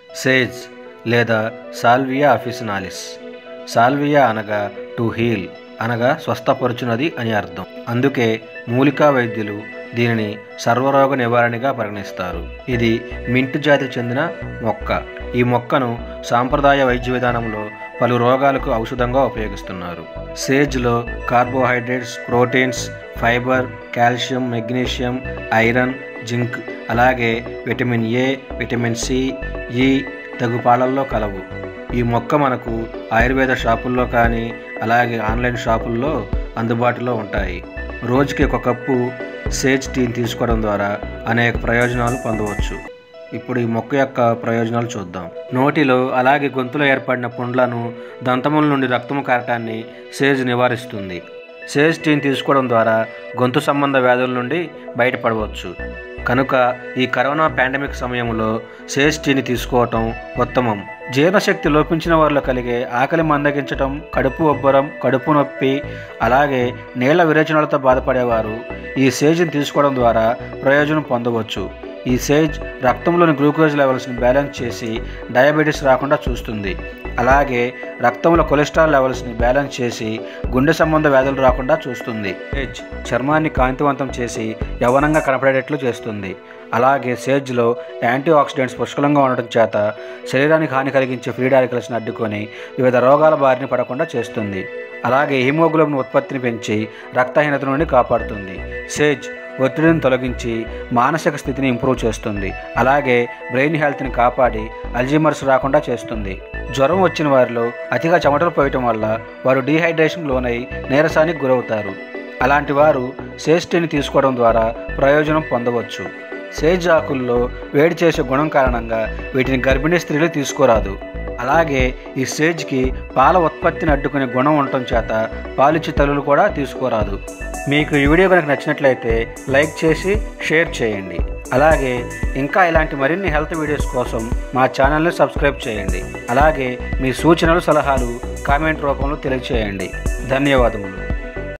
Sage లేదా Salvia officinalis Salvia అనగా to heal అనగా స్వస్థపరుచున్నది అని అర్థం అందుకే మూలికా వైద్యులు దీనిని సర్వరోగ నివారణగా పరిగణిస్తారు ఇది మింట్ జాతికి చెందిన మొక్క ఈ మొక్కను సాంప్రదాయ వైద్య విధానంలో పలు రోగాలకు ఔషధంగా ఉపయోగిస్తున్నారు సేజ్లో carbohydrates proteins fibre calcium magnesium iron zinc అలాగే vitamin A vitamin C E తగు పాలల్లో కలవు ఈ మొక్క మనకు ఆయుర్వేద షాపుల్లో కానీ అలాగే ఆన్లైన్ షాపుల్లో అందుబాటులో ఉంటాయి రోజుకి ఒక కప్పు సేజ్ టీని తీసుకోవడం ద్వారా అనేక ప్రయోజనాలు పొందవచ్చు ఇప్పుడు ఈ మొక్క యొక్క ప్రయోజనాలు చూద్దాం నోటిలో అలాగే గొంతులో ఏర్పడిన పుండ్లను దంతముల నుండి రక్తము కారటాన్ని సేజ్ నివారిస్తుంది సేజ్ టీని తీసుకోవడం ద్వారా గొంతు సంబంధ వ్యాధుల నుండి బయటపడవచ్చు కనుక ఈ కరోనా పాండమిక్ సమయంలో సేజ్ టీని తీసుకోవటం ఉత్తమం జీర్ణశక్తి లోపించిన వారిలో కలిగే ఆకలి మందగించటం కడుపు ఉబ్బరం కడుపు నొప్పి అలాగే నీళ్ల విరేచనాలతో బాధపడేవారు ఈ సేజ్ని తీసుకోవడం ద్వారా ప్రయోజనం పొందవచ్చు ఈ సేజ్ రక్తంలోని గ్లూకోజ్ లెవెల్స్ని బ్యాలెన్స్ చేసి డయాబెటీస్ రాకుండా చూస్తుంది అలాగే రక్తంలో కొలెస్ట్రాల్ లెవెల్స్ని బ్యాలెన్స్ చేసి గుండె సంబంధ వ్యాధులు రాకుండా చూస్తుంది సేజ్ చర్మాన్ని కాంతివంతం చేసి యవనంగా కనపడేటట్లు చేస్తుంది అలాగే సేజ్లో యాంటీ ఆక్సిడెంట్స్ పుష్కలంగా ఉండటం చేత శరీరానికి హాని కలిగించే ఫ్రీ రాడికల్స్ని అడ్డుకొని వివిధ రోగాల బారిన పడకుండా చేస్తుంది అలాగే హిమోగ్లోబిన్ ఉత్పత్తిని పెంచి రక్తహీనత నుండి కాపాడుతుంది సేజ్ ఒత్తిడిని తొలగించి మానసిక స్థితిని ఇంప్రూవ్ చేస్తుంది అలాగే బ్రెయిన్ హెల్త్ని కాపాడి అల్జీమర్స్ రాకుండా చేస్తుంది జ్వరం వచ్చిన వారిలో అతిగా చెమటలు పోయటం వల్ల వారు డీహైడ్రేషన్ లోనై నీరసానికి గురవుతారు అలాంటి వారు సేస్టిని తీసుకోవడం ద్వారా ప్రయోజనం పొందవచ్చు సేజ్ ఆకుల్లో వేడి చేసే గుణం కారణంగా వీటిని గర్భిణీ స్త్రీలు తీసుకోరాదు అలాగే ఈ సేజ్కి పాల ఉత్పత్తిని అడ్డుకునే గుణం ఉండటం చేత పాలిచ్చి తల్లులు కూడా తీసుకోరాదు మీకు ఈ వీడియో కనుక నచ్చినట్లయితే లైక్ చేసి షేర్ చేయండి అలాగే ఇంకా ఇలాంటి మరిన్ని హెల్త్ వీడియోస్ కోసం మా ఛానల్ని సబ్స్క్రైబ్ చేయండి అలాగే మీ సూచనలు సలహాలు కామెంట్ రూపంలో తెలియచేయండి ధన్యవాదములు